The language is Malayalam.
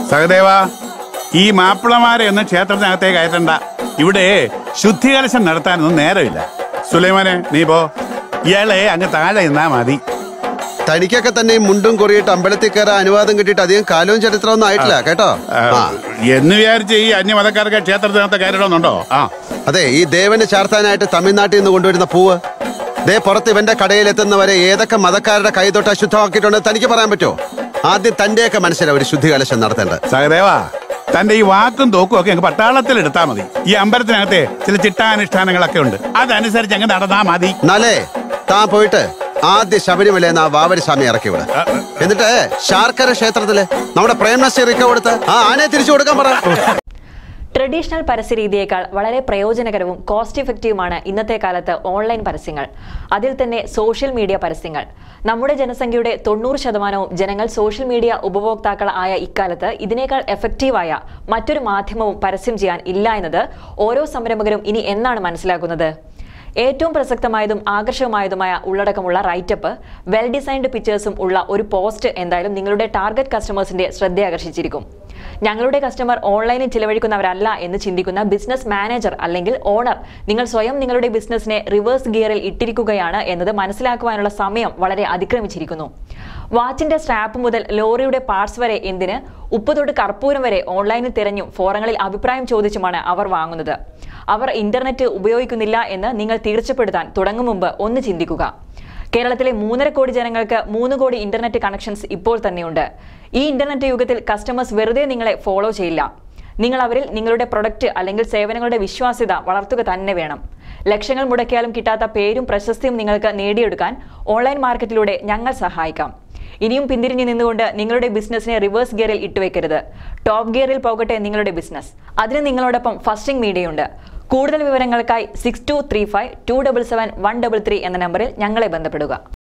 സഹദേവ ഈ മാപ്പിളമാരെ ഒന്നും ക്ഷേത്രത്തിനകത്തേക്ക് കയറ്റണ്ട ഇവിടെ ശുദ്ധികലശം നടത്താനൊന്നും നേരമില്ല സുലൈമാനെ നീ പോ ഇയാളെ അങ്ങ് താഴെ നിന്നാ മതി തനിക്കൊക്കെ തന്നെ ഈ മുണ്ടും കൊറിയിട്ട് അമ്പലത്തിൽ കയറാൻ അനുവാദം കിട്ടിയിട്ട് അധികം കാലവും ചരിത്രമൊന്നും ആയിട്ടില്ല കേട്ടോ ആ, ആ എന്ന് വിചാരിച്ച് ഈ അന്യമതക്കാർക്ക് ക്ഷേത്രത്തിനകത്ത് കയറണമെന്നുണ്ടോ ആ അതെ ഈ ദേവന് ചാർത്താനായിട്ട് തമിഴ്നാട്ടിൽ നിന്ന് കൊണ്ടുവരുന്ന പൂവ് ദേ പുറത്ത് ഇവന്റെ കടയിലെത്തുന്നവരെ ഏതൊക്കെ മതക്കാരുടെ കൈ തൊട്ട് അശുദ്ധമാക്കിയിട്ടുണ്ടെന്ന് തനിക്ക് പറയാൻ പറ്റുമോ ആദ്യം തന്റെയൊക്കെ മനസ്സിലാണ് ഒരു ശുദ്ധികലശം നടത്തേണ്ടത് സഹദേവ തന്റെ ഈ വാക്കും തോക്കും ഒക്കെ അങ്ങ് പട്ടാളത്തിൽ എടുത്താ മതി ഈ അമ്പലത്തിനകത്തെ ചില ചിട്ടാനുഷ്ഠാനങ്ങളൊക്കെ ഉണ്ട് അതനുസരിച്ച് അങ്ങ് നടന്നാ മതി എന്നാലേ താൻ പോയിട്ട് ആദ്യ ശബരിമലയിൽ ആ വാവരി സ്വാമി ഇറക്കി വിട എന്നിട്ട് ശാർക്കര ക്ഷേത്രത്തില് നമ്മുടെ പ്രേംനശ്രീ റിക്ക കൊടുത്ത് ആ ആനയെ തിരിച്ചു കൊടുക്കാൻ പറ ട്രഡീഷണൽ പരസ്യരീതിയേക്കാൾ വളരെ പ്രയോജനകരവും കോസ്റ്റ് ഇഫക്റ്റീവുമാണ് ഇന്നത്തെ കാലത്ത് ഓൺലൈൻ പരസ്യങ്ങൾ അതിൽ തന്നെ സോഷ്യൽ മീഡിയ പരസ്യങ്ങൾ നമ്മുടെ ജനസംഖ്യയുടെ തൊണ്ണൂറ് ശതമാനവും ജനങ്ങൾ സോഷ്യൽ മീഡിയ ഉപഭോക്താക്കൾ ആയ ഇക്കാലത്ത് ഇതിനേക്കാൾ എഫക്റ്റീവായ മറ്റൊരു മാധ്യമവും പരസ്യം ചെയ്യാൻ ഇല്ല എന്നത് ഓരോ സംരംഭകരും ഇനി എന്നാണ് മനസ്സിലാക്കുന്നത് ഏറ്റവും പ്രസക്തമായതും ആകർഷകമായതുമായ ഉള്ളടക്കമുള്ള റൈറ്റപ്പ് വെൽ ഡിസൈൻഡ് പിക്ചേഴ്സും ഉള്ള ഒരു പോസ്റ്റ് എന്തായാലും നിങ്ങളുടെ ടാർഗറ്റ് കസ്റ്റമേഴ്സിന്റെ ശ്രദ്ധയാകർഷിച്ചിരിക്കും ഞങ്ങളുടെ കസ്റ്റമർ ഓൺലൈനിൽ ചിലവഴിക്കുന്നവരല്ല എന്ന് ചിന്തിക്കുന്ന ബിസിനസ് മാനേജർ അല്ലെങ്കിൽ ഓണർ നിങ്ങൾ സ്വയം നിങ്ങളുടെ ബിസിനസ്സിനെ റിവേഴ്സ് ഗിയറിൽ ഇട്ടിരിക്കുകയാണ് എന്നത് മനസ്സിലാക്കുവാനുള്ള സമയം വളരെ അതിക്രമിച്ചിരിക്കുന്നു വാച്ചിന്റെ സ്ട്രാപ്പ് മുതൽ ലോറിയുടെ പാർട്സ് വരെ എന്തിന് ഉപ്പ് തൊട്ട് കർപ്പൂരം വരെ ഓൺലൈനിൽ തിരഞ്ഞും ഫോറങ്ങളിൽ അഭിപ്രായം ചോദിച്ചുമാണ് അവർ വാങ്ങുന്നത് അവർ ഇന്റർനെറ്റ് ഉപയോഗിക്കുന്നില്ല എന്ന് നിങ്ങൾ തീർച്ചപ്പെടുത്താൻ തുടങ്ങും മുമ്പ് ഒന്ന് ചിന്തിക്കുക കേരളത്തിലെ മൂന്നര കോടി ജനങ്ങൾക്ക് മൂന്ന് കോടി ഇന്റർനെറ്റ് കണക്ഷൻസ് ഇപ്പോൾ തന്നെയുണ്ട് ഈ ഇന്റർനെറ്റ് യുഗത്തിൽ കസ്റ്റമേഴ്സ് വെറുതെ നിങ്ങളെ ഫോളോ ചെയ്യില്ല നിങ്ങൾ അവരിൽ നിങ്ങളുടെ പ്രൊഡക്റ്റ് അല്ലെങ്കിൽ സേവനങ്ങളുടെ വിശ്വാസ്യത വളർത്തുക തന്നെ വേണം ലക്ഷങ്ങൾ മുടക്കിയാലും കിട്ടാത്ത പേരും പ്രശസ്തിയും നിങ്ങൾക്ക് നേടിയെടുക്കാൻ ഓൺലൈൻ മാർക്കറ്റിലൂടെ ഞങ്ങൾ സഹായിക്കാം ഇനിയും പിന്തിരിഞ്ഞു നിന്നുകൊണ്ട് നിങ്ങളുടെ ബിസിനസിനെ റിവേഴ്സ് ഗിയറിൽ ഇട്ടുവെക്കരുത് ടോപ്പ് ഗിയറിൽ പോകട്ടെ നിങ്ങളുടെ ബിസിനസ് അതിന് നിങ്ങളോടൊപ്പം ഫസ്റ്റിംഗ് മീഡിയയുണ്ട് കൂടുതൽ വിവരങ്ങൾക്കായി six two three five two double seven one double three എന്ന നമ്പറിൽ ഞങ്ങളെ ബന്ധപ്പെടുക